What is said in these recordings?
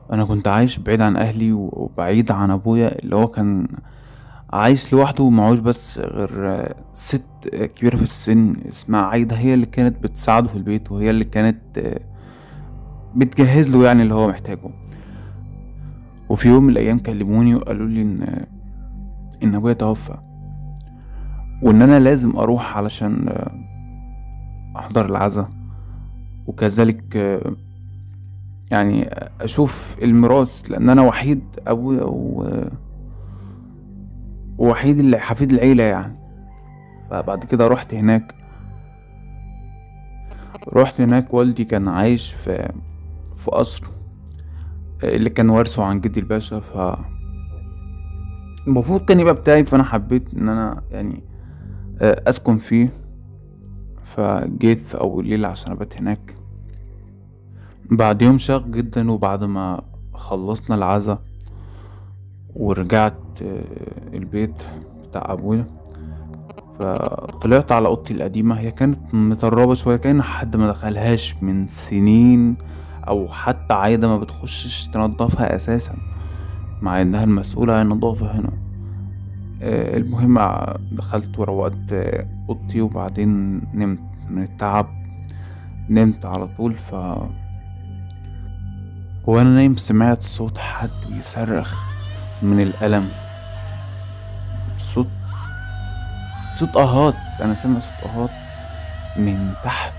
انا كنت عايش بعيد عن اهلي وبعيد عن ابويا اللي هو كان عايش لوحده ومعهوش بس غير ست كبيرة في السن اسمها عايدة هي اللي كانت بتساعده في البيت وهي اللي كانت بتجهز له يعني اللي هو محتاجه وفي يوم من الايام كلموني وقالوا لي ان ان ابويا توفى وان انا لازم اروح علشان احضر العزاء وكذلك يعني اشوف الميراث لان انا وحيد ابويا و ووحيد اللي حفيد العيلة يعني فبعد كده رحت هناك رحت هناك والدي كان عايش في في قصر اللي كان وارثه عن جدي الباشا ف المفروض كان يبقى بتاعي فانا حبيت ان انا يعني اسكن فيه فجيت في اول ليلة عشان ابات هناك بعد يوم شاق جدا وبعد ما خلصنا العزا ورجعت البيت بتاع ابويا فطلعت على اوضتي القديمة هي كانت مطربة شوية كأن حد ما دخلهاش من سنين او حتى عايدة ما بتخشش تنضفها اساسا مع انها المسؤولة عن النظافة هنا المهم دخلت وروقت اوضتي وبعدين نمت من التعب نمت على طول ف وانا نايم سمعت صوت حد بيصرخ من الألم صوت صوت اهات انا سامع صوت اهات من تحت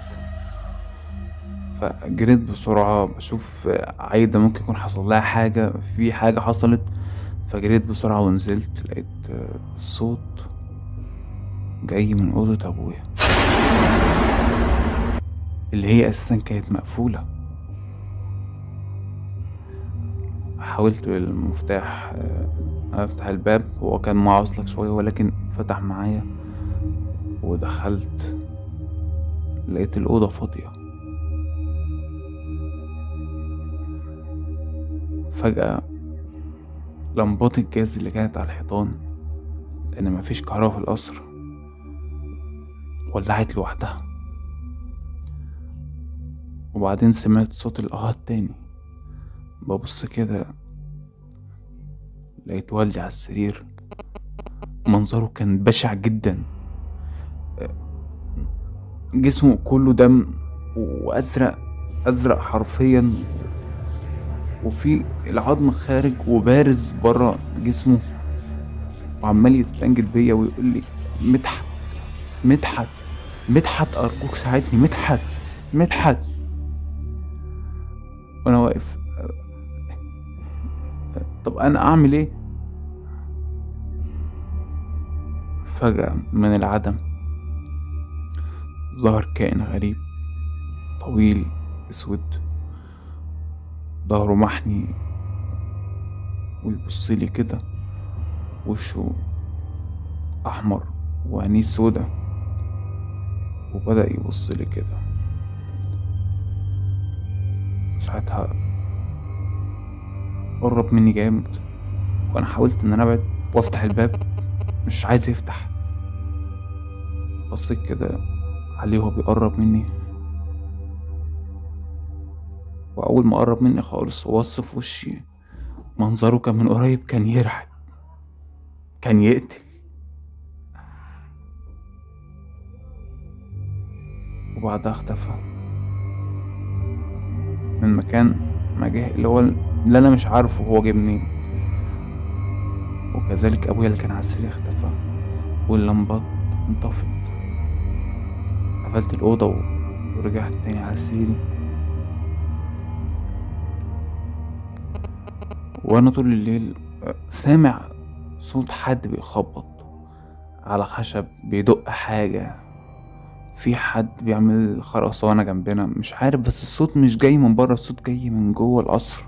فجريت بسرعة بشوف عايدة ممكن يكون حصل لها حاجة في حاجة حصلت فجريت بسرعة ونزلت لقيت الصوت جاي من أوضة أبويا اللي هي أساسا كانت مقفولة حاولت بالمفتاح افتح الباب هو كان معصلك شوية ولكن فتح معايا ودخلت لقيت الأوضة فاضية فجأة لمبات الجاز اللي كانت على الحيطان لأن مفيش كهرباء في القصر ولعت لوحدها وبعدين سمعت صوت الآهات تاني ببص كده لقيت والدي على السرير منظره كان بشع جدا جسمه كله دم وازرق ازرق حرفيا وفي العظم خارج وبارز برا جسمه وعمال يستنجد بيا ويقول لي مدحت مدحت مدحت ارجوك ساعدني مدحت مدحت وانا واقف طب انا اعمل ايه فجأة من العدم ظهر كائن غريب طويل اسود ظهره محني ويبصلي كده وشه احمر وعينيه سودا وبدأ يبصلي كده ساعتها قرب مني جامد وانا حاولت ان انا ابعد وافتح الباب مش عايز يفتح بصيت كده عليه وهو بيقرب مني واول ما قرب مني خالص وبص في وشي منظره كان من قريب كان يرعب كان يقتل وبعدها اختفى من مكان ما جه اللي هو اللي انا مش عارفه هو جه منين وكذلك ابويا اللي كان على السرير اختفى واللمبات انطفت قفلت الاوضه ورجعت تاني على سريري وانا طول الليل سامع صوت حد بيخبط على خشب بيدق حاجه في حد بيعمل خرسانة جنبنا مش عارف بس الصوت مش جاي من بره الصوت جاي من جوه القصر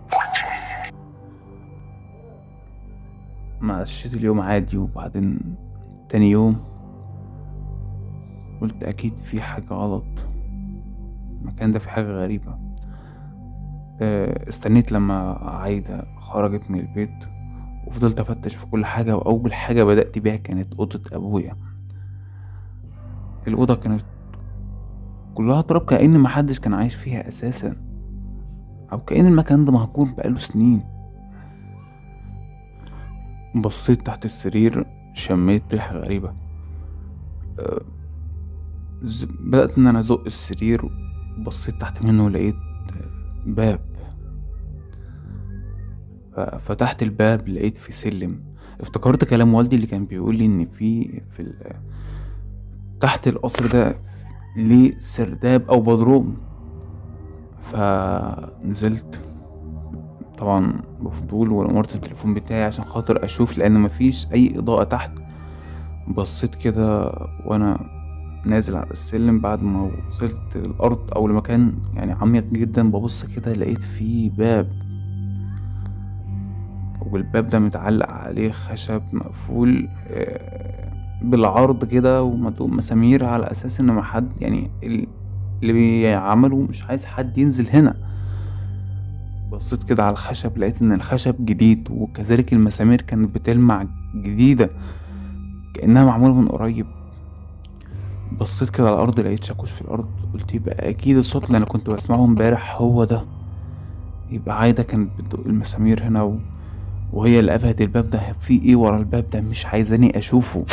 مشيت اليوم عادي وبعدين تاني يوم قلت اكيد في حاجة غلط المكان ده في حاجة غريبة استنيت لما عايدة خرجت من البيت وفضلت افتش في كل حاجة واول حاجة بدأت بيها كانت اوضة ابويا الأوضة كانت كلها تراب كأن محدش كان عايش فيها أساسا أو كأن المكان ده مهجور بقاله سنين بصيت تحت السرير شميت ريحة غريبة أه ز- بدأت إن أنا أزق السرير وبصيت تحت منه لقيت باب ففتحت الباب لقيت في سلم افتكرت كلام والدي اللي كان بيقول لي ان في في ال... تحت القصر ده ليه سرداب او بدروم فنزلت طبعا بفضول ونورت التليفون بتاعي عشان خاطر اشوف لان مفيش اي اضاءة تحت بصيت كده وانا نازل على السلم بعد ما وصلت للارض او لمكان يعني عميق جدا ببص كده لقيت فيه باب والباب ده متعلق عليه خشب مقفول آه، بالعرض كده ومدوم مسامير على اساس ان ما حد يعني ال- اللي بيعمله مش عايز حد ينزل هنا بصيت كده على الخشب لقيت ان الخشب جديد وكذلك المسامير كانت بتلمع جديدة كأنها معمولة من قريب بصيت كده على الأرض لقيت شاكوش في الأرض قلت يبقى أكيد الصوت اللي أنا كنت بسمعه امبارح هو ده يبقى عايدة كانت بتدق المسامير هنا و... وهي اللي قفلت الباب ده في ايه ورا الباب ده مش عايزاني اشوفه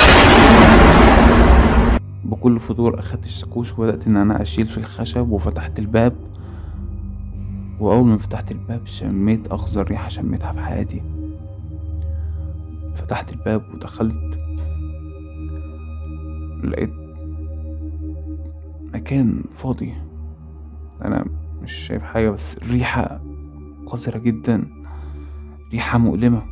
بكل فضول اخدت الشاكوش وبدأت ان انا اشيل في الخشب وفتحت الباب واول ما فتحت الباب شميت اخزر ريحة شميتها في حياتي فتحت الباب ودخلت لقيت مكان فاضي انا مش شايف حاجة بس الريحة قذرة جدا ريحة مؤلمة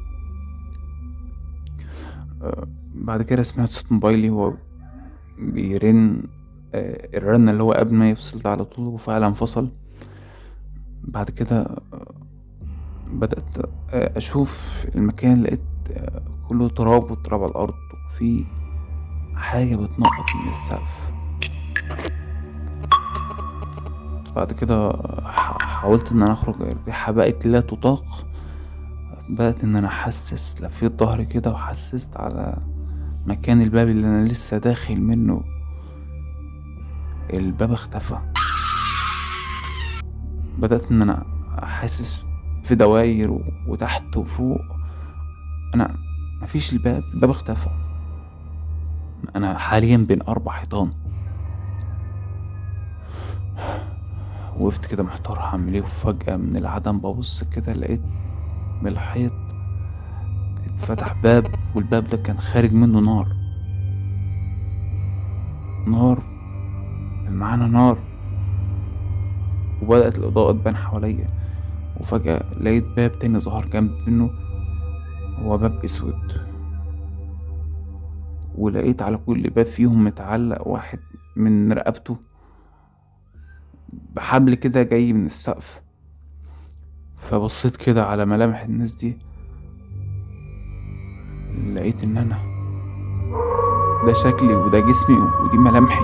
آه، بعد كده سمعت صوت موبايلي وهو بيرن آه، الرن اللي هو قبل ما يفصل ده على طول وفعلا انفصل بعد كده آه، بدأت آه، أشوف المكان لقيت آه، كله تراب وتراب على الأرض وفي حاجة بتنقط من السقف بعد كده ح- حاولت إن أنا أخرج الريحة بقت لا تطاق بدأت إن أنا أحسس لفيت ظهري كده وحسست على مكان الباب اللي أنا لسه داخل منه الباب اختفى بدأت إن أنا أحسس في دواير و- وتحت وفوق أنا مفيش الباب الباب اختفى أنا حاليا بين أربع حيطان وقفت كده محتار هعمل ايه وفجأة من العدم ببص كده لقيت من الحيط اتفتح باب والباب ده كان خارج منه نار نار بمعنى نار وبدأت الإضاءة تبان حواليا وفجأة لقيت باب تاني ظهر جنب منه هو باب أسود ولقيت على كل باب فيهم متعلق واحد من رقبته بحبل كده جاي من السقف فبصيت كده على ملامح الناس دي لقيت ان انا ده شكلي وده جسمي ودي ملامحي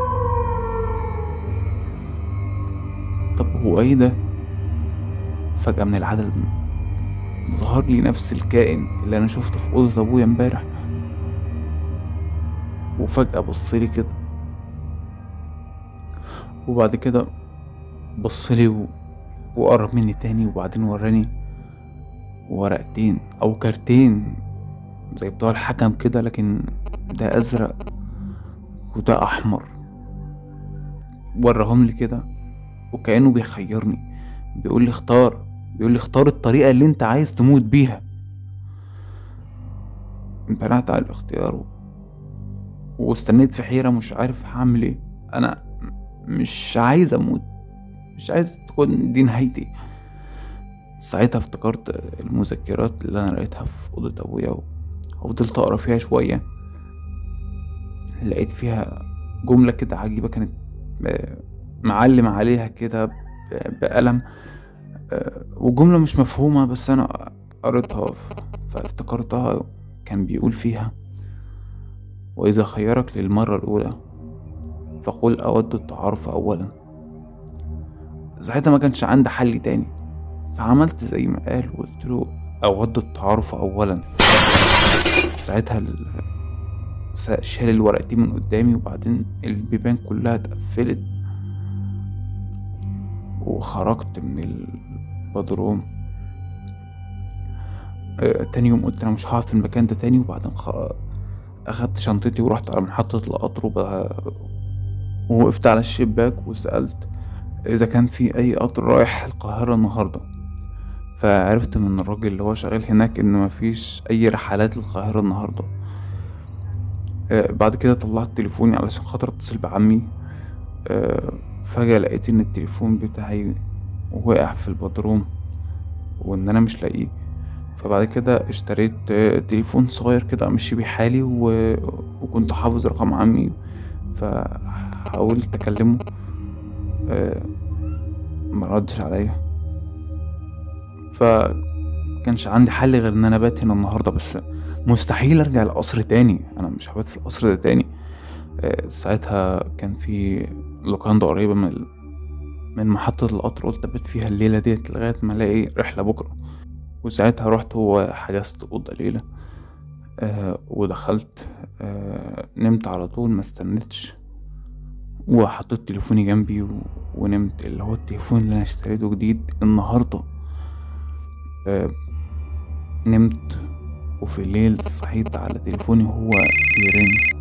طب هو ايه ده فجأة من العدل ظهر لي نفس الكائن اللي انا شفته في اوضة ابويا امبارح وفجأة بصلي كده وبعد كده بصلي و... وقرب مني تاني وبعدين وراني ورقتين او كارتين زي بتوع الحكم كده لكن ده ازرق وده احمر وراهم لي كده وكانه بيخيرني بيقول لي اختار بيقول لي اختار الطريقه اللي انت عايز تموت بيها امتنعت على الاختيار و... واستنيت في حيره مش عارف هعمل ايه انا مش عايز اموت مش عايز تكون دي نهايتي ساعتها افتكرت المذكرات اللي انا لقيتها في اوضه ابويا وفضلت اقرا فيها شويه لقيت فيها جمله كده عجيبه كانت آه، معلم عليها كده ب- بقلم آه، وجمله مش مفهومه بس انا قريتها فافتكرتها كان بيقول فيها واذا خيرك للمره الاولى فقل اود التعارف اولا ساعتها ما كانش عندي حل تاني فعملت زي ما قال وقلت له أود التعارف أولا ساعتها ال... س- شال الورقتين من قدامي وبعدين البيبان كلها اتقفلت وخرجت من البدروم آه، تاني يوم قلت انا مش هقعد في المكان ده تاني وبعدين خ... اخدت شنطتي ورحت على محطة القطر وب... ووقفت على الشباك وسألت اذا كان في اي قطر رايح القاهرة النهاردة فعرفت من الراجل اللي هو شغال هناك ان مفيش اي رحلات للقاهرة النهاردة آه، بعد كده طلعت تليفوني علشان خاطر اتصل بعمي آه، فجأة لقيت ان التليفون بتاعي وقع في البدروم وان انا مش لاقيه فبعد كده اشتريت آه، تليفون صغير كده امشي بيه حالي و... وكنت حافظ رقم عمي فحاولت اكلمه آه، مردش عليا فكانش عندي حل غير ان انا بات هنا النهارده بس مستحيل ارجع القصر تاني انا مش هبات في القصر ده تاني آه، ساعتها كان في لوكاندا قريبة من ال- من محطة القطر قلت أبات فيها الليلة ديت لغاية ما ألاقي رحلة بكرة وساعتها رحت وحجزت أوضة ليلة آه ودخلت آه نمت على طول ما استنيتش وحطيت تليفوني جنبي و... ونمت اللي هو التليفون اللي أنا اشتريته جديد النهاردة آه نمت وفي الليل صحيت على تليفوني وهو بيرن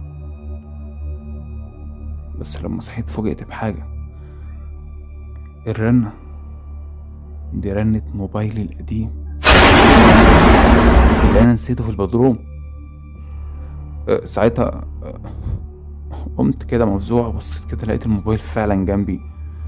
بس لما صحيت فوجئت بحاجة الرنة دي رنة موبايلي القديم اللي أنا نسيته في البدروم أه، ساعتها أه، قمت كده مفزوع بصيت كده لقيت الموبايل فعلا جنبي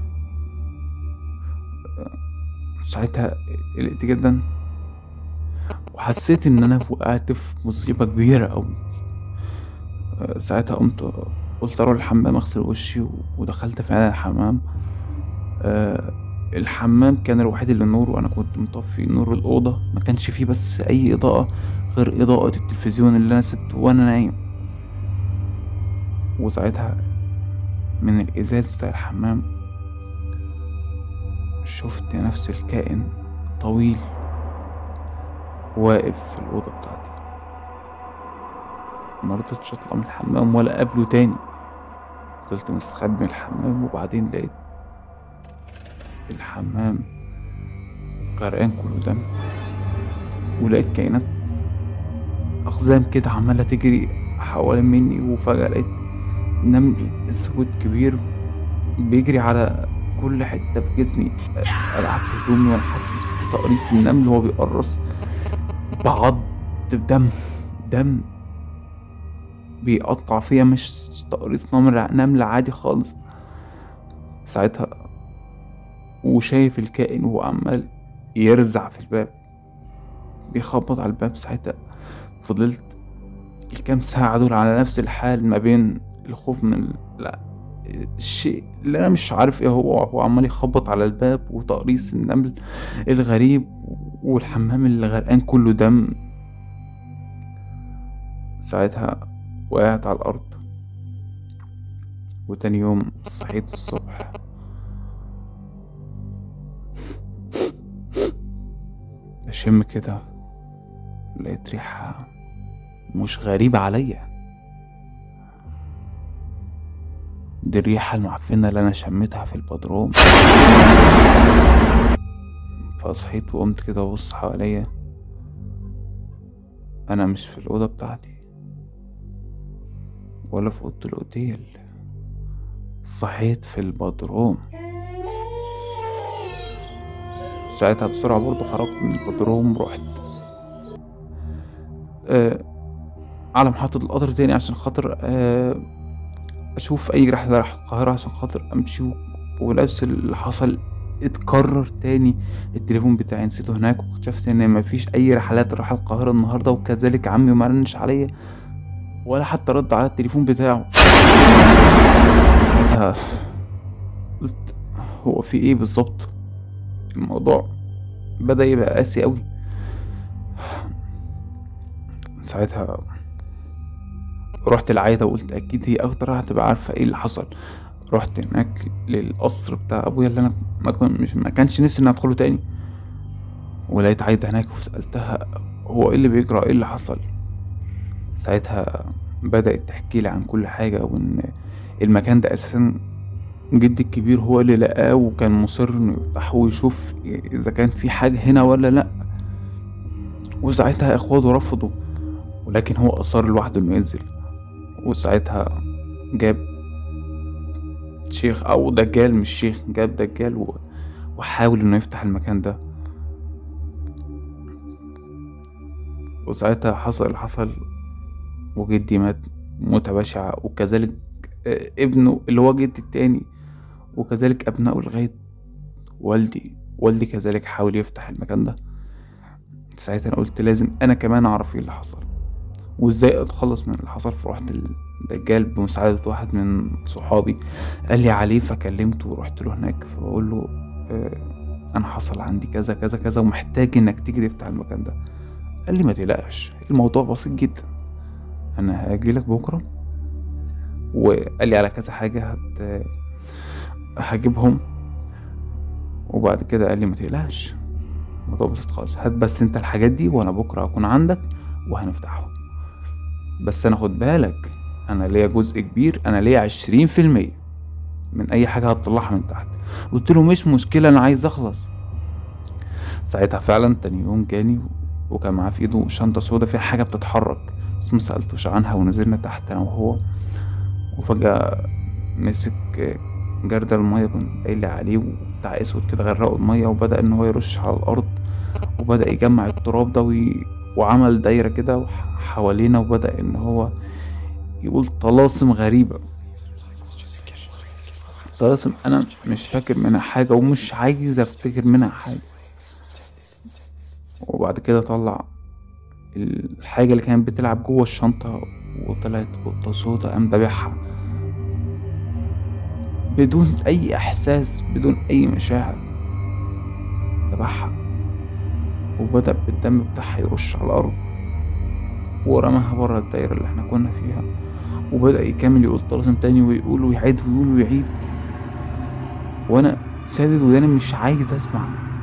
أه، ساعتها قلقت جدا وحسيت ان انا وقعت في مصيبة كبيرة اوي أه، ساعتها قمت قلت اروح الحمام اغسل وشي و- ودخلت فعلا الحمام أه الحمام كان الوحيد اللي نور وانا كنت مطفي نور الاوضه ما كانش فيه بس اي اضاءه غير اضاءه التلفزيون اللي انا سبته وانا نايم وساعتها من الازاز بتاع الحمام شفت نفس الكائن طويل واقف في الاوضه بتاعتي مرضتش اطلع من الحمام ولا اقابله تاني فضلت مستخبي من الحمام وبعدين لقيت الحمام غرقان كله دم ولقيت كائنات أقزام كده عمالة تجري حوالين مني وفجأة لقيت نمل أسود كبير بيجري على كل حتة في جسمي ألعب في هدومي وأنا حاسس بتقريص النمل وهو بيقرص بعض بدم دم بيقطع فيا مش تقريص نمر نمل عادي خالص ساعتها وشايف الكائن وهو عمال يرزع في الباب بيخبط على الباب ساعتها فضلت الكام ساعة دول على نفس الحال ما بين الخوف من ال- لا الشيء اللي انا مش عارف ايه هو هو عمال يخبط على الباب وتقريص النمل الغريب والحمام اللي غرقان كله دم ساعتها وقعت على الارض وتاني يوم صحيت الصبح أشم كده لقيت ريحة مش غريبة عليا دي الريحة المعفنة اللي أنا شميتها في البدروم فصحيت وقمت كده أبص حواليا أنا مش في الأوضة بتاعتي ولا في أوضة الأوتيل صحيت في البدروم ساعتها بسرعة برضه خرجت من البدروم رحت آه على محطة القطر تاني عشان خاطر آه أشوف أي رحلة رايحة القاهرة عشان خاطر أمشي و- ونفس اللي حصل اتكرر تاني التليفون بتاعي نسيته هناك واكتشفت ان مفيش اي رحلات رايحة القاهرة النهاردة وكذلك عمي ما رنش عليا ولا حتى رد على التليفون بتاعه ساعتها قلت هو في ايه بالظبط الموضوع بدأ يبقى قاسي قوي ساعتها رحت العايدة وقلت أكيد هي أكتر هتبقى عارفة ايه اللي حصل رحت هناك للقصر بتاع أبويا اللي أنا ما, كن مش ما كانش نفسي إني أدخله تاني ولقيت عايدة هناك وسألتها هو ايه اللي بيجرى ايه اللي حصل ساعتها بدأت تحكي لي عن كل حاجة وإن المكان ده أساسا جدي الكبير هو اللي لقاه وكان مصر انه يفتحه ويشوف اذا كان في حاجة هنا ولا لا وساعتها اخواته رفضوا ولكن هو اصر لوحده انه ينزل وساعتها جاب شيخ او دجال مش شيخ جاب دجال و... وحاول انه يفتح المكان ده وساعتها حصل اللي حصل وجدي مات موتة بشعة وكذلك آه، ابنه اللي هو جدي التاني وكذلك أبنائه لغاية والدي والدي كذلك حاول يفتح المكان ده ساعتها أنا قلت لازم أنا كمان أعرف إيه اللي حصل وإزاي أتخلص من اللي حصل فرحت الدجال بمساعدة واحد من صحابي قال لي عليه فكلمته ورحت له هناك فبقول له آه، أنا حصل عندي كذا كذا كذا ومحتاج إنك تيجي تفتح المكان ده قال لي ما تقلقش الموضوع بسيط جدا انا هاجيلك بكره وقال لي على كذا حاجه هت هجيبهم وبعد كده قال لي ما تقلقش الموضوع بسيط خالص هات بس انت الحاجات دي وانا بكره هكون عندك وهنفتحهم بس انا خد بالك انا ليا جزء كبير انا ليا عشرين في المية من اي حاجة هتطلعها من تحت قلت له مش مشكلة انا عايز اخلص ساعتها فعلا تاني يوم جاني وكان معاه في ايده شنطة سودا فيها حاجة بتتحرك بس مسألتوش عنها ونزلنا تحت انا وهو وفجأة مسك جردل المية كنت قايل عليه وبتاع اسود كده غرقه المية وبدأ ان هو يرش على الارض وبدأ يجمع التراب ده وي... وعمل دايرة كده حوالينا وبدأ ان هو يقول طلاسم غريبة طلاسم انا مش فاكر منها حاجة ومش عايز افتكر منها حاجة وبعد كده طلع الحاجة اللي كانت بتلعب جوه الشنطة وطلعت قطة سودا قام دابحها بدون أي إحساس بدون أي مشاعر ذبحها وبدأ بالدم بتاعها يرش على الأرض ورماها برا الدايرة اللي احنا كنا فيها وبدأ يكمل يقول طلاسم تاني ويقول ويعيد ويقول ويعيد وأنا سادد وداني مش عايز أسمع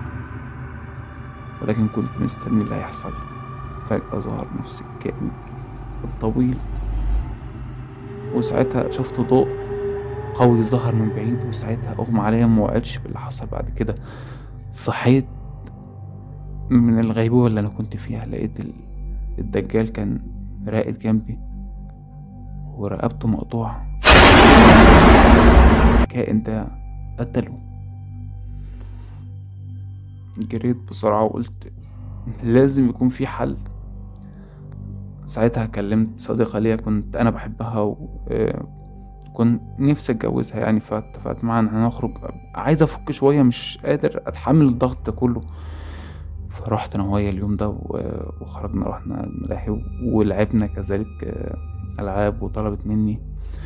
ولكن كنت مستني اللي هيحصل فجأة ظهر نفس الكائن الطويل وساعتها شفت ضوء قوي ظهر من بعيد وساعتها أغمى عليا موعدش باللي حصل بعد كده صحيت من الغيبوبة اللي أنا كنت فيها لقيت الدجال كان راقد جنبي ورقبته مقطوعة الكائن ده قتله جريت بسرعة وقلت لازم يكون في حل ساعتها كلمت صديقة ليا كنت أنا بحبها وكنت نفسي أتجوزها يعني فاتفقت معاها إن احنا نخرج عايز أفك شوية مش قادر أتحمل الضغط ده كله فرحت أنا وهي اليوم ده وخرجنا رحنا الملاهي ولعبنا كذلك ألعاب وطلبت مني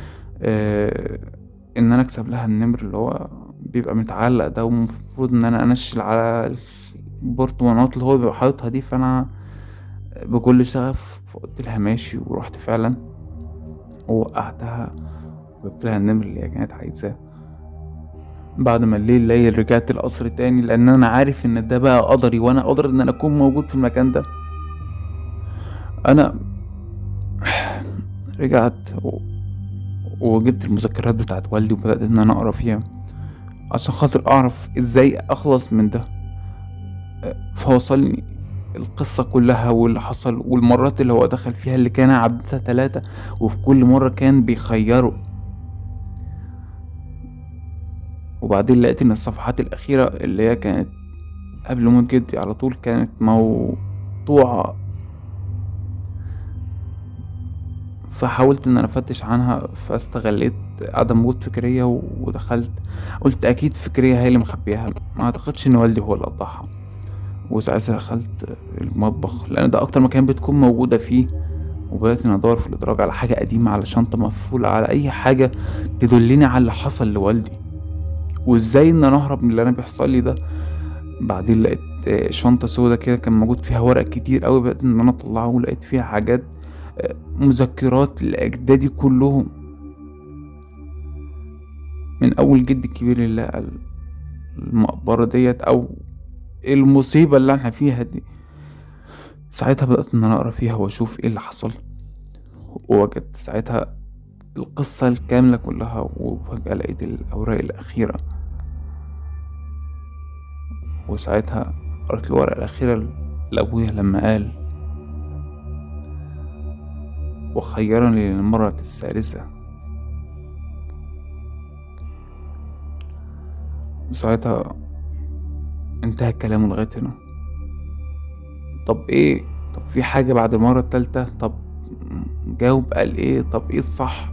إن أنا أكسب لها النمر اللي هو بيبقى متعلق ده ومفروض إن أنا أنشل على البرطمانات اللي هو بيبقى حاططها دي فأنا بكل شغف فقلت لها ماشي ورحت فعلا ووقعتها وجبت لها النمر اللي هي كانت عايزاه بعد ما الليل ليل رجعت القصر تاني لان انا عارف ان ده بقى قدري وانا قدر ان انا اكون موجود في المكان ده انا رجعت و... وجبت المذكرات بتاعت والدي وبدأت ان انا اقرا فيها عشان خاطر اعرف ازاي اخلص من ده فوصلني القصة كلها واللي حصل والمرات اللي هو دخل فيها اللي كان عدتها تلاتة وفي كل مرة كان بيخيره وبعدين لقيت ان الصفحات الأخيرة اللي هي كانت قبل موت جدي على طول كانت موضوعة فحاولت ان انا افتش عنها فاستغليت عدم وجود فكرية ودخلت قلت اكيد فكرية هي اللي مخبيها ما اعتقدش ان والدي هو اللي قطعها وساعتها دخلت المطبخ لان ده اكتر مكان بتكون موجودة فيه وبدأت اني ادور في الادراج على حاجة قديمة على شنطة مقفولة على اي حاجة تدلني على اللي حصل لوالدي وازاي ان انا اهرب من اللي انا بيحصل لي ده بعدين لقيت شنطة سودا كده كان موجود فيها ورق كتير قوي بدأت ان انا اطلعه ولقيت فيها حاجات مذكرات لأجدادي كلهم من أول جدي الكبير اللي لقى المقبرة ديت أو المصيبة اللي احنا فيها دي ساعتها بدأت إن أنا أقرا فيها وأشوف إيه اللي حصل ووجدت ساعتها القصة الكاملة كلها وفجأة لقيت الأوراق الأخيرة وساعتها قرأت الورقة الأخيرة لأبويا لما قال وخيرني للمرة الثالثة وساعتها انتهى كلامه لغاية هنا طب ايه طب في حاجة بعد المرة التالتة طب جاوب قال ايه طب ايه الصح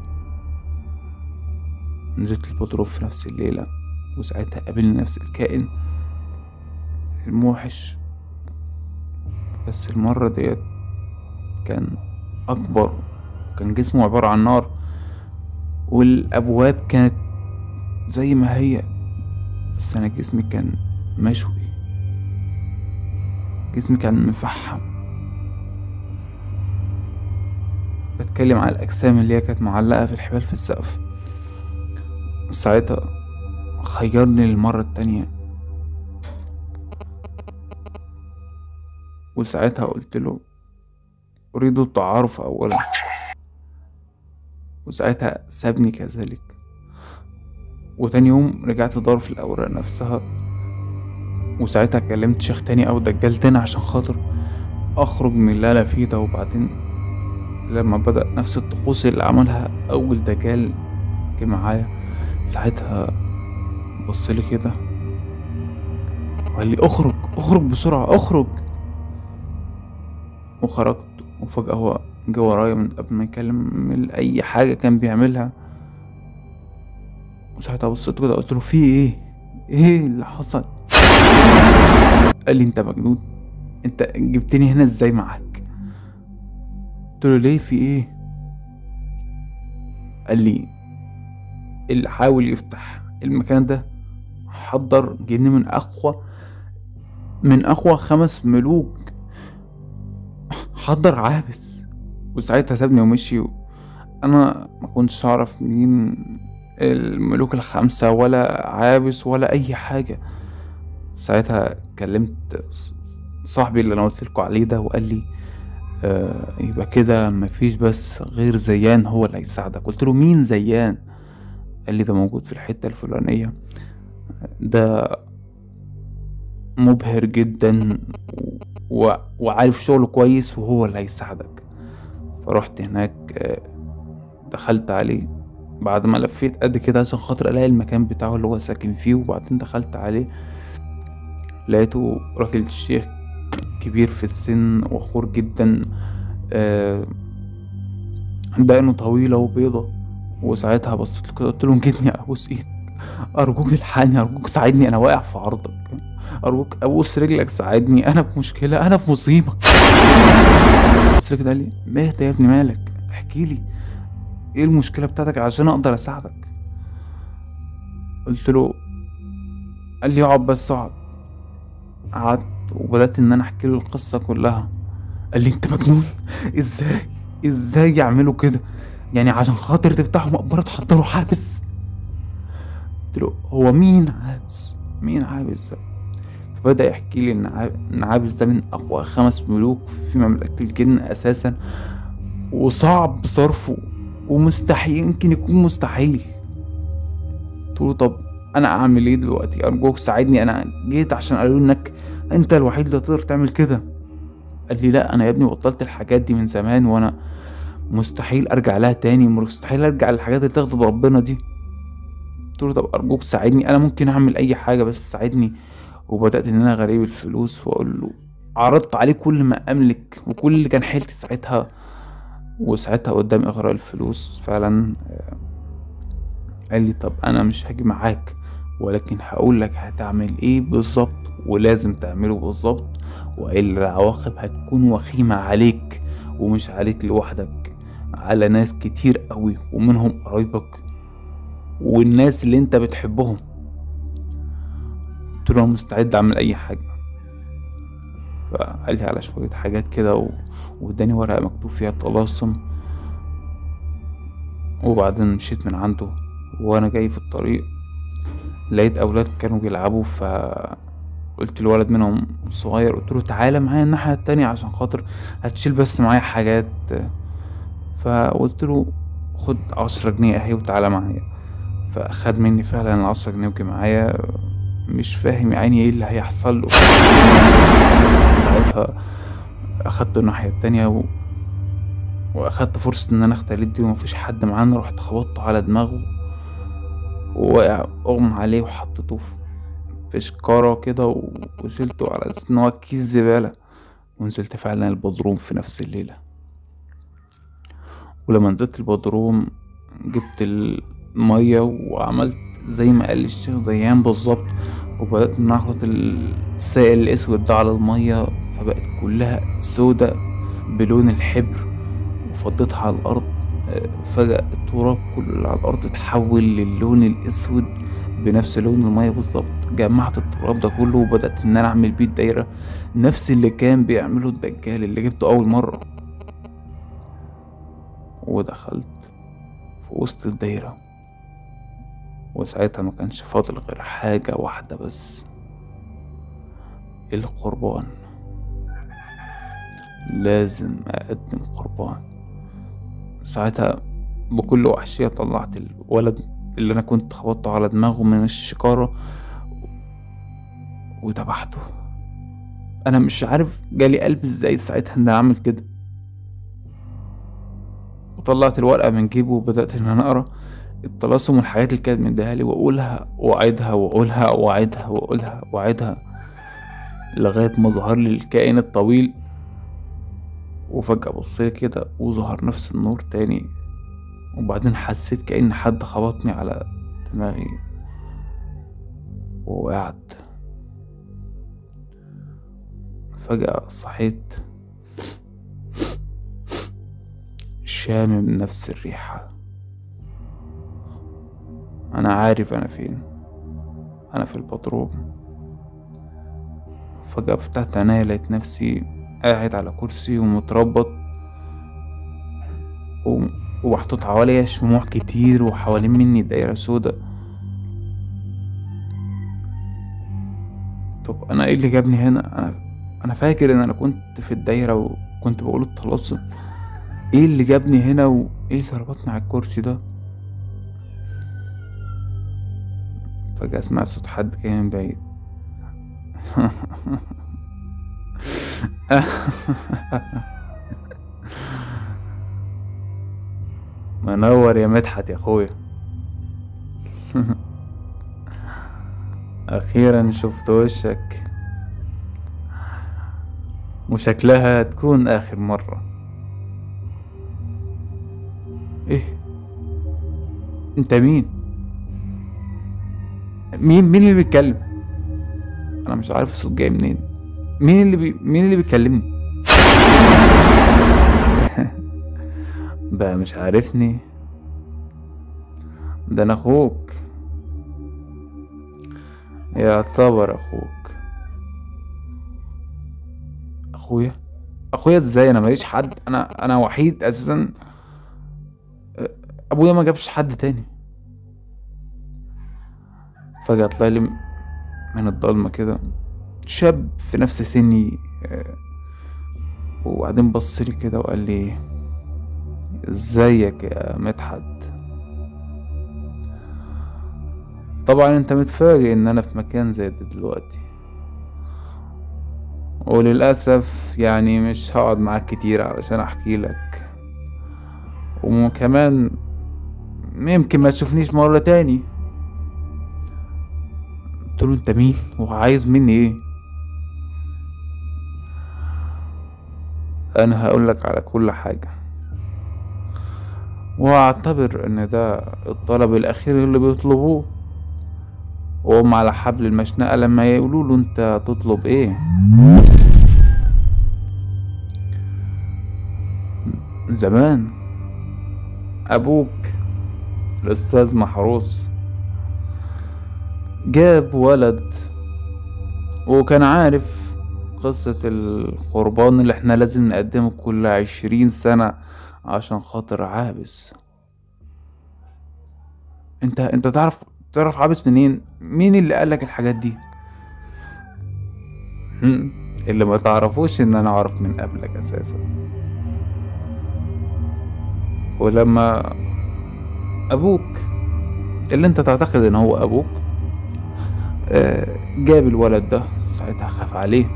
نزلت البودروف في نفس الليلة وساعتها قابلني نفس الكائن الموحش بس المرة ديت كان أكبر كان جسمه عبارة عن نار والأبواب كانت زي ما هي بس أنا جسمي كان مشوي جسمي كان مفحم بتكلم على الأجسام اللي هي كانت معلقة في الحبال في السقف ساعتها خيرني للمرة التانية وساعتها قلت له أريد التعارف أولا وساعتها سابني كذلك وتاني يوم رجعت أدور في الأوراق نفسها وساعتها كلمت شيخ تاني أو دجال تاني عشان خاطر أخرج من اللي أنا فيه ده وبعدين لما بدأ نفس الطقوس اللي عملها أول دجال جه معايا ساعتها بصلي كده وقال لي اخرج اخرج بسرعة اخرج وخرجت وفجأة هو جه ورايا من قبل ما يكلم أي حاجة كان بيعملها وساعتها بصيت كده قلت له في ايه ايه اللي حصل قال لي انت مجنون انت جبتني هنا ازاي معاك قلت له ليه في ايه قال لي اللي حاول يفتح المكان ده حضر جن من اقوى من اقوى خمس ملوك حضر عابس وساعتها سابني ومشي انا ما كنتش اعرف مين الملوك الخمسة ولا عابس ولا اي حاجة ساعتها كلمت صاحبي اللي انا قلت لكم عليه ده وقال لي آه يبقى كده مفيش بس غير زيان هو اللي هيساعدك قلت له مين زيان قال لي ده موجود في الحتة الفلانية ده مبهر جدا و... وعارف شغله كويس وهو اللي هيساعدك فرحت هناك آه، دخلت عليه بعد ما لفيت قد كده عشان خاطر الاقي المكان بتاعه اللي هو ساكن فيه وبعدين دخلت عليه لقيته راجل شيخ كبير في السن وخور جدا آه، دقنه طويلة وبيضة وساعتها بصيت له كده قلت له انجدني ابوس ايدك ارجوك الحقني ارجوك ساعدني انا واقع في عرضك ارجوك ابوس رجلك ساعدني انا في مشكله انا في مصيبه بص كده قال لي مهدى يا ابني مالك احكي لي ايه المشكله بتاعتك عشان اقدر اساعدك قلت له قال لي اقعد بس اقعد قعدت وبدات ان انا احكي له القصه كلها قال لي انت مجنون ازاي ازاي يعملوا كده يعني عشان خاطر تفتحوا مقبره تحضروا حابس قلت له هو مين عابس مين عابس ده فبدأ يحكي لي إن عاب- إن عابس ده من أقوى خمس ملوك في مملكة الجن أساسا وصعب صرفه ومستحيل يمكن يكون مستحيل قلت له طب أنا أعمل إيه دلوقتي أرجوك ساعدني أنا جيت عشان قالوا لي إنك أنت الوحيد اللي تقدر تعمل كده قال لي لا أنا يا ابني بطلت الحاجات دي من زمان وأنا مستحيل أرجع لها تاني مستحيل أرجع للحاجات اللي تغضب ربنا دي قلت له طب ارجوك ساعدني انا ممكن اعمل اي حاجه بس ساعدني وبدات ان انا غريب الفلوس واقول له عرضت عليه كل ما املك وكل اللي كان حيلتي ساعتها وساعتها قدام اغراء الفلوس فعلا آه، قال لي طب انا مش هاجي معاك ولكن هقول لك هتعمل ايه بالظبط ولازم تعمله بالظبط والا العواقب هتكون وخيمه عليك ومش عليك لوحدك على ناس كتير قوي ومنهم قرايبك والناس اللي انت بتحبهم قلت له انا مستعد اعمل اي حاجه فقال لي على شويه حاجات كده و... واداني ورقه مكتوب فيها طلاسم وبعدين مشيت من عنده وانا جاي في الطريق لقيت اولاد كانوا بيلعبوا ف قلت لولد منهم صغير قلت له تعالى معايا الناحيه التانية عشان خاطر هتشيل بس معايا حاجات فقلت له خد عشرة جنيه اهي وتعالى معايا فاخد مني فعلا العشرة جنيه وجي معايا مش فاهم يا عيني ايه اللي هيحصل له ساعتها اخدته الناحية التانية و... واخدت فرصة ان انا اختليت بيه ومفيش حد معانا رحت خبطته على دماغه ووقع اغمى عليه وحطيته في في شكارة كده و- وشيلته على اساس ان هو كيس زبالة ونزلت فعلا البدروم في نفس الليلة ولما نزلت البدروم جبت المية وعملت زي ما قال الشيخ زيان بالظبط وبدأت إن أخلط السائل الأسود ده على المية فبقت كلها سودة بلون الحبر وفضيتها على الأرض آه، فجأة التراب كله اللي على الأرض اتحول للون الأسود بنفس لون المية بالظبط جمعت التراب ده كله وبدأت إن أنا أعمل بيه الدايرة نفس اللي كان بيعمله الدجال اللي جبته أول مرة ودخلت في وسط الدايرة وساعتها ما كانش فاضل غير حاجة واحدة بس القربان لازم أقدم قربان ساعتها بكل وحشية طلعت الولد اللي أنا كنت خبطته على دماغه من الشكارة وذبحته أنا مش عارف جالي قلب ازاي ساعتها إني أعمل كده وطلعت الورقة من جيبي وبدأت إن أنا أقرأ الطلاسم والحاجات اللي كانت مديها لي وأقولها وأعيدها وأقولها وأعيدها وأقولها وأعيدها لغاية ما ظهر لي الكائن الطويل وفجأة بصيت كده وظهر نفس النور تاني وبعدين حسيت كأن حد خبطني على دماغي ووقعت فجأة صحيت شامم نفس الريحة أنا عارف أنا فين أنا في البدروم فجأة فتحت عينيا لقيت نفسي قاعد على كرسي ومتربط و- ومحطوط حواليا شموع كتير وحوالين مني دايرة سودا طب أنا إيه اللي جابني هنا أنا أنا فاكر إن أنا كنت في الدايرة وكنت بقول الطلاسم إيه اللي جابني هنا وإيه اللي ربطني على الكرسي ده فجأة سمعت صوت حد جاي من بعيد منور يا مدحت يا اخويا اخيرا شفت وشك وشكلها تكون اخر مرة ايه انت مين مين مين اللي بيتكلم انا مش عارف الصوت جاي منين مين اللي بي... مين اللي بيكلمني بقى مش عارفني ده انا اخوك يعتبر اخوك اخويا اخويا ازاي انا ماليش حد انا انا وحيد اساسا ابويا ما جابش حد تاني فجأة طلع لي من الضلمة كده شاب في نفس سني آه، وبعدين بص لي كده وقال لي ازيك يا مدحت طبعا انت متفاجئ ان انا في مكان زي ده دلوقتي وللأسف يعني مش هقعد معاك كتير علشان احكي لك وكمان يمكن ما تشوفنيش مرة تاني قلت له انت مين وعايز مني ايه انا هقولك على كل حاجة واعتبر ان ده الطلب الاخير اللي بيطلبوه وهم على حبل المشنقة لما يقولوا له انت تطلب ايه زمان ابوك الاستاذ محروس جاب ولد وكان عارف قصة القربان اللي احنا لازم نقدمه كل عشرين سنة عشان خاطر عابس انت انت تعرف تعرف عابس منين مين اللي قالك الحاجات دي هم، اللي ما تعرفوش ان انا اعرف من قبلك اساسا ولما ابوك اللي انت تعتقد ان هو ابوك آه، جاب الولد ده ساعتها خاف عليه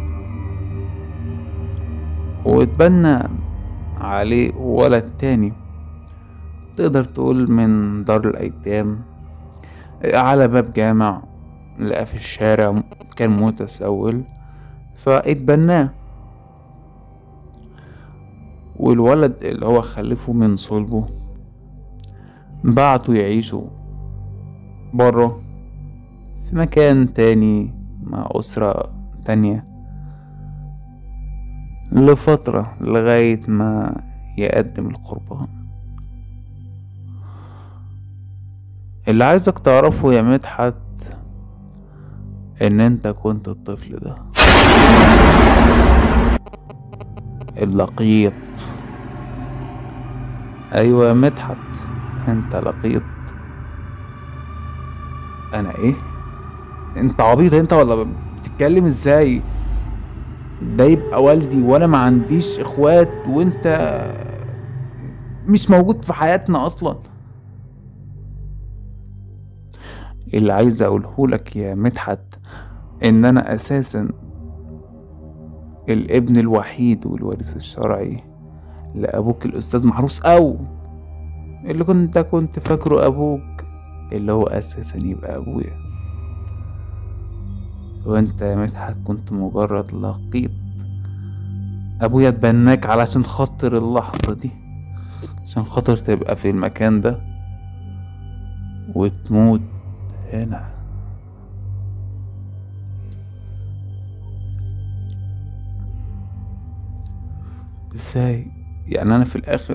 واتبنى عليه ولد تاني تقدر تقول من دار الأيتام على باب جامع لقى في الشارع كان متسول فاتبناه والولد اللي هو خلفه من صلبه بعته يعيشوا بره في مكان تاني مع أسرة تانية لفترة لغاية ما يقدم القربان اللي عايزك تعرفه يا مدحت ان انت كنت الطفل ده اللقيط ايوه يا مدحت انت لقيط انا ايه انت عبيط انت ولا بتتكلم ازاي ده يبقى والدي وانا ما عنديش اخوات وانت مش موجود في حياتنا اصلا اللي عايز اقوله لك يا مدحت ان انا اساسا الابن الوحيد والوارث الشرعي لابوك الاستاذ محروس او اللي كنت كنت فاكره ابوك اللي هو اساسا يبقى ابويا وانت يا مدحت كنت مجرد لقيط ابويا اتبناك علشان خاطر اللحظة دي عشان خاطر تبقى في المكان ده وتموت هنا ازاي يعني انا في الاخر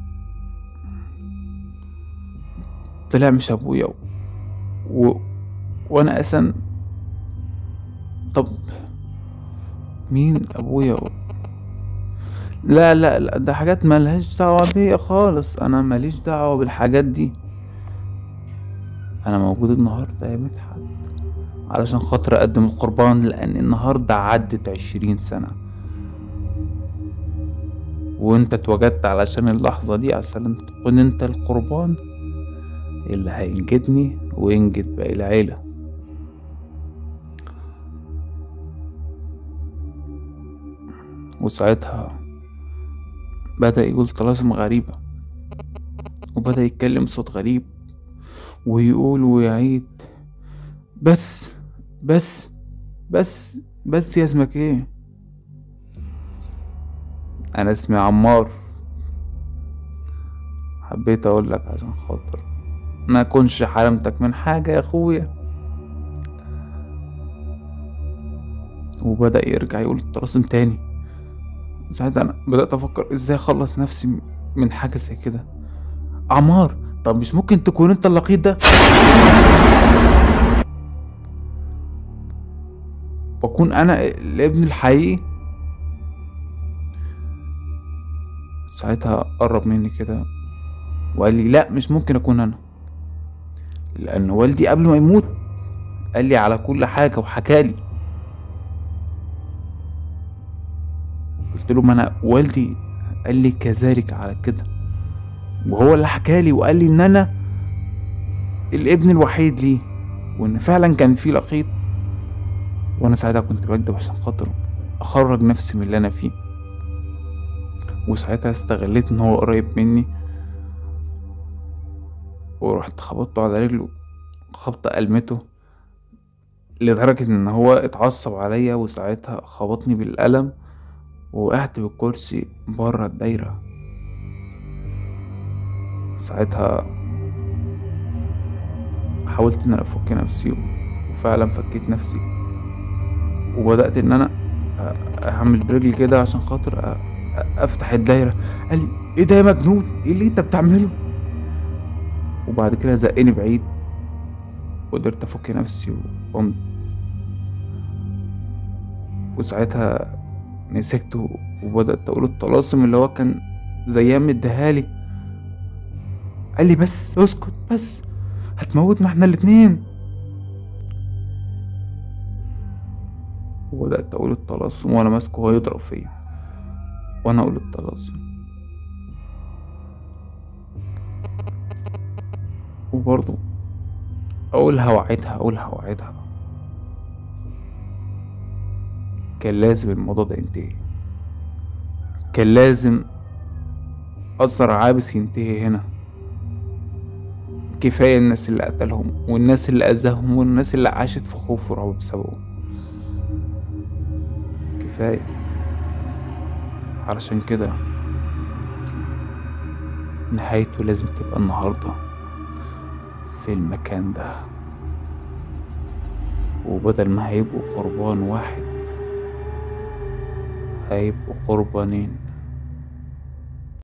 طلع مش ابويا و... و... وانا اساسا طب مين ابويا و... لا لا لا ده حاجات ملهاش دعوة بيا خالص انا ماليش دعوة بالحاجات دي انا موجود النهاردة يا مدحت علشان خاطر اقدم القربان لان النهاردة عدت عشرين سنة وانت اتوجدت علشان اللحظة دي عشان تكون انت القربان اللي هينجدني وينجد باقي العيلة وساعتها بدأ يقول طلاسم غريبة وبدأ يتكلم صوت غريب ويقول ويعيد بس بس بس بس يا اسمك ايه انا اسمي عمار حبيت اقول لك عشان خاطر ما اكونش حرمتك من حاجة يا اخويا وبدأ يرجع يقول الطلاسم تاني ساعتها انا بدأت افكر ازاي اخلص نفسي من حاجة زي كده عمار طب مش ممكن تكون انت اللقيط ده واكون انا الابن الحقيقي ساعتها قرب مني كده وقال لي لا مش ممكن اكون انا لان والدي قبل ما يموت قال لي على كل حاجة وحكالي قلت له ما انا والدي قال لي كذلك على كده وهو اللي حكالي وقال لي ان انا الابن الوحيد ليه وان فعلا كان في لقيط وانا ساعتها كنت بكدب عشان خاطر اخرج نفسي من اللي انا فيه وساعتها استغليت ان هو قريب مني ورحت خبطته على رجله خبطة ألمته لدرجة ان هو اتعصب عليا وساعتها خبطني بالقلم ووقعت بالكرسي برا الدايرة ساعتها حاولت ان انا افك نفسي وفعلا فكيت نفسي وبدأت ان انا اعمل برجلي كده عشان خاطر افتح الدايرة قال لي ايه ده يا مجنون ايه اللي انت بتعمله وبعد كده زقني بعيد وقدرت افك نفسي وقمت وساعتها مسكته وبدأت اقول الطلاسم اللي هو كان زيها مديهالي قال لي بس اسكت بس هتموتنا احنا الاتنين وبدأت أقول الطلاسم وأنا ماسكه وهو يضرب فيا وأنا أقول الطلاسم وبرضه أقولها وأعيدها أقولها وأعيدها كان لازم الموضوع ده ينتهي كان لازم أثر عابس ينتهي هنا كفاية الناس اللي قتلهم والناس اللي أذاهم والناس اللي عاشت في خوف ورعب بسببهم كفاية علشان كده نهايته لازم تبقى النهاردة في المكان ده وبدل ما هيبقوا قربان واحد هيبقوا قربانين